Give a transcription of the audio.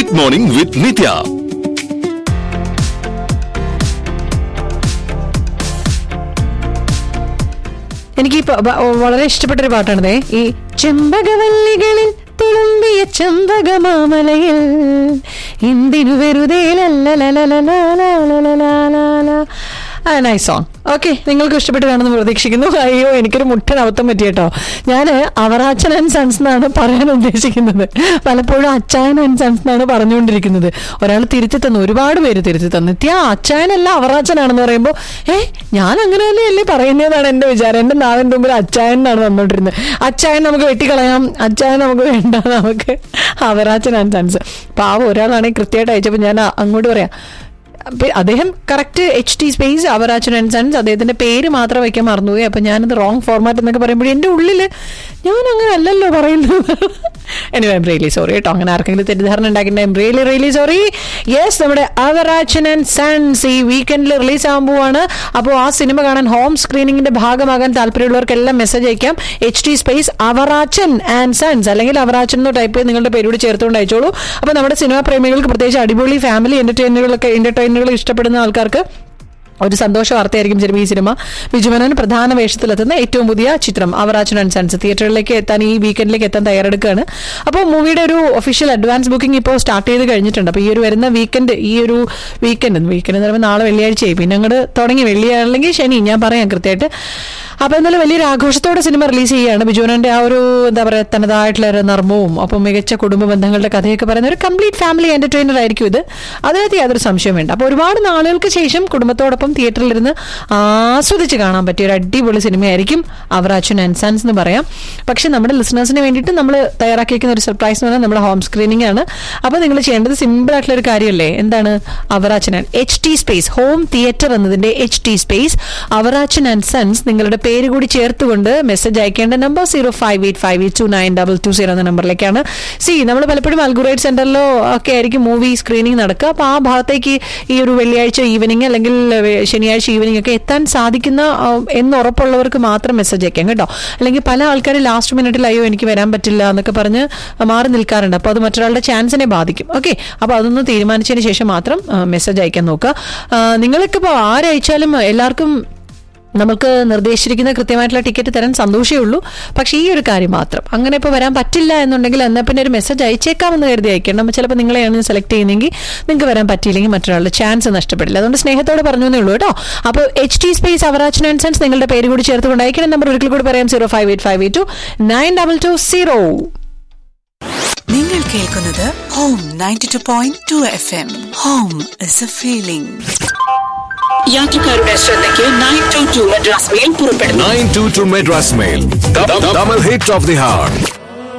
mid morning വിത്ത് നിത്യ എനിക്ക് ഈ പ- വ- വളരെ ഇഷ്ടപ്പെട്ടൊരു പാട്ടാണതേ ഈ ചെമ്പകവല്ലികളിൽ തുളുമ്പിയ ചെമ്പകമാമലയിൽ എന്തിനു വെറുതെ നൈസ് സോങ് ഓക്കെ നിങ്ങൾക്ക് ഇഷ്ടപ്പെട്ട് കാണുന്നു പ്രതീക്ഷിക്കുന്നു അയ്യോ എനിക്കൊരു മുട്ടൻ അബദ്ധം പറ്റി കേട്ടോ ഞാൻ അവറാച്ചൻ ആൻഡ് സൺസ് എന്നാണ് പറയാൻ ഉദ്ദേശിക്കുന്നത് പലപ്പോഴും അച്ചായൻ ആൻഡ് സൺസ് എന്നാണ് പറഞ്ഞുകൊണ്ടിരിക്കുന്നത് ഒരാൾ തിരുത്തി തന്നു ഒരുപാട് പേര് തിരുത്തി തന്നു നിത്യ അച്ചായനല്ല അവറാച്ചനാണെന്ന് പറയുമ്പോൾ ഏ ഞാൻ അങ്ങനെ തന്നെയല്ലേ പറയുന്നതാണ് എന്റെ വിചാരം എന്റെ നാവിന്റെ മുമ്പിൽ അച്ചായൻ എന്നാണ് വന്നോണ്ടിരുന്നത് അച്ചായൻ നമുക്ക് വെട്ടിക്കളയാം അച്ചായൻ നമുക്ക് വേണ്ട നമുക്ക് അവറാച്ചൻ ആൻഡ് സൺസ് പാവം ഒരാളാണെങ്കിൽ കൃത്യമായിട്ട് അയച്ചപ്പോൾ ഞാൻ അ- അങ്ങോട്ട് പറയാം അപ്പൊ അദ്ദേഹം correct H T space Avarachan and sons അദ്ദേഹത്തിന്റെ പേര് മാത്രം വയ്ക്കാൻ മറന്നുപോയി അപ്പൊ ഞാനത് റോങ് ഫോർമാറ്റ് എന്നൊക്കെ പറയുമ്പോൾ എന്റെ ഉള്ളില് ഞാൻ അങ്ങനെ അല്ലല്ലോ പറയുന്നത് എനിവേ ഐം റിയലി സോറി കേട്ടോ അങ്ങനെ ആർക്കെങ്കിലും തെറ്റിദ്ധാരണ ഉണ്ടാക്കിയിട്ട് I'm really really sorry yes നമ്മുടെ അവറാച്ചൻ ആൻഡ് സൺസ് ഈ വീക്കെൻഡിൽ റിലീസ് ആകാൻ പോവാണ് അപ്പോൾ ആ സിനിമ കാണാൻ ഹോം സ്ക്രീനിങ്ങിന്റെ ഭാഗമാകാൻ താല്പര്യമുള്ളവർക്കെല്ലാം മെസ്സേജ് അയക്കാം H T space Avarachan and sons അല്ലെങ്കിൽ അവറാച്ചൻ എന്ന് ടൈപ്പ് ചെയ്ത് നിങ്ങളുടെ പേരോട് ചേർത്തുകൊണ്ട് അയച്ചോളൂ അപ്പോൾ നമ്മുടെ സിനിമാ പ്രേമികൾക്ക് പ്രത്യേകിച്ച് അടിപൊളി ഫാമിലി എന്റർടൈനറുകളൊക്കെ എന്റർടൈനറുകൾ ഇഷ്ടപ്പെടുന്ന ആൾക്കാർക്ക് ഒരു സന്തോഷ വാർത്തയായിരിക്കും ചിലപ്പോൾ ഈ സിനിമ ബിജുമനൻ പ്രധാന വേഷത്തിലെത്തുന്ന ഏറ്റവും പുതിയ ചിത്രം അവറാച്ചൻ ആൻഡ് സൺസ് തിയേറ്ററിലേക്ക് എത്താൻ ഈ വീക്കെൻഡിലേക്ക് എത്താൻ തയ്യാറെടുക്കുകയാണ് അപ്പോൾ മൂവിയുടെ ഒരു ഒഫീഷ്യൽ അഡ്വാൻസ് ബുക്കിംഗ് ഇപ്പോൾ സ്റ്റാർട്ട് ചെയ്ത് കഴിഞ്ഞിട്ടുണ്ട് അപ്പോൾ ഈ ഒരു വരുന്ന വീക്കെൻഡ് ഈ ഒരു വീക്കെൻഡ് വീക്കെൻഡ് എന്ന് പറയുമ്പോൾ നാളെ വെള്ളിയാഴ്ചയായി പിന്നെ അങ്ങോട്ട് തുടങ്ങി വെള്ളിയാണെങ്കിൽ ശനി ഞാൻ പറയാം കൃത്യമായിട്ട് അപ്പോൾ എന്നാലും വലിയൊരു ആഘോഷത്തോടെ സിനിമ റിലീസ് ചെയ്യുകയാണ് ബിജുവിനന്റെ ആ ഒരു എന്താ പറയുക തനതായിട്ടുള്ള ഒരു നർമ്മവും അപ്പം മികച്ച കുടുംബ ബന്ധങ്ങളുടെ കഥയൊക്കെ പറയുന്ന ഒരു കംപ്ലീറ്റ് ഫാമിലി എന്റർടൈനർ ആയിരിക്കും ഇത് അതിനകത്ത് യാതൊരു സംശയം വേണ്ട അപ്പോൾ ഒരുപാട് നാളുകൾക്ക് ശേഷം കുടുംബത്തോടൊപ്പം തിയേറ്ററിലിരുന്ന് ആസ്വദിച്ച് കാണാൻ പറ്റിയ ഒരു അടിപൊളി സിനിമയായിരിക്കും അവറാച്ചൻ ആൻഡ് സൺസ് എന്ന് പറയാം പക്ഷെ നമ്മുടെ ലിസണേഴ്സിന് വേണ്ടിയിട്ട് നമ്മൾ തയ്യാറാക്കിയിരിക്കുന്ന ഒരു സർപ്രൈസ് എന്ന് പറഞ്ഞാൽ നമ്മുടെ ഹോം സ്ക്രീനിങ് ആണ് അപ്പോൾ നിങ്ങൾ ചെയ്യേണ്ടത് സിമ്പിൾ ആയിട്ടുള്ള ഒരു കാര്യമല്ലേ എന്താണ് Avarachan and H T space home theatre എന്നതിന്റെ H T space Avarachan and sons നിങ്ങളുടെ പേര് കൂടി ചേർത്തുകൊണ്ട് മെസ്സേജ് അയക്കേണ്ട number zero five eight five eight two nine double two zero എന്ന നമ്പറിലേക്കാണ് സി നമ്മൾ പലപ്പോഴും അൽഗുറൈറ്റ് സെന്ററിലോ ഒക്കെ ആയിരിക്കും മൂവി സ്ക്രീനിങ് നടക്കുക അപ്പോൾ ആ ഭാഗത്തേക്ക് ഈ ഒരു വെള്ളിയാഴ്ച ഈവനിങ് അല്ലെങ്കിൽ വെ- ശനിയാഴ്ച ഈവനിങ് ഒക്കെ എത്താൻ സാധിക്കുന്ന ആ, എന്ന് ഉറപ്പുള്ളവർക്ക് മാത്രം മെസ്സേജ് അയക്കാം കേട്ടോ അല്ലെങ്കിൽ പല ആൾക്കാർ ലാസ്റ്റ് മിനിറ്റിൽ അയ്യോ എനിക്ക് വരാൻ പറ്റില്ല എന്നൊക്കെ പറഞ്ഞ് മാറി നിൽക്കാറുണ്ട് അപ്പോൾ അത് മറ്റൊരാളുടെ ചാൻസിനെ ബാധിക്കും ഓക്കെ അപ്പോൾ അതൊന്ന് തീരുമാനിച്ചതിന് ശേഷം മാത്രം മെസ്സേജ് അയക്കാൻ നോക്കുക ആ, നിങ്ങൾക്കിപ്പോൾ ആരയച്ചാലും എല്ലാവർക്കും നമുക്ക് നിർദ്ദേശിച്ചിരിക്കുന്ന കൃത്യമായിട്ടുള്ള ടിക്കറ്റ് തരാൻ സന്തോഷമേ ഉള്ളൂ പക്ഷേ ഈ ഒരു കാര്യം മാത്രം അങ്ങനെ ഇപ്പോൾ വരാൻ പറ്റില്ല എന്നുണ്ടെങ്കിൽ എന്നാൽ പിന്നെ ഒരു മെസ്സേജ് അയച്ചേക്കാമെന്ന് കരുതി അയക്കണം ചിലപ്പോൾ നിങ്ങളെയാണ് സെലക്ട് ചെയ്യുന്നെങ്കിൽ നിങ്ങൾക്ക് വരാൻ പറ്റിയില്ലെങ്കിൽ മറ്റൊരാളുടെ ചാൻസ് നഷ്ടപ്പെടില്ല അതുകൊണ്ട് സ്നേഹത്തോടെ പറഞ്ഞു എന്നേ ഉള്ളൂ കേട്ടോ അപ്പോൾ H T space Avarachan and sons നിങ്ങളുടെ പേര് കൂടി ചേർത്തുകൊണ്ട് അയക്കണം നമ്പർ ഒരിക്കൽ കൂടി പറയാം zero five eight five eight two nine double two zero നിങ്ങൾ കേൾക്കുന്നത് home ninety two point two F M home is a feeling യാത്രക്കാരുടെ ശ്രദ്ധയ്ക്ക് nine two two Madras mail പുറപ്പെടുന്നു nine two two Madras mail Tamil hit of the heart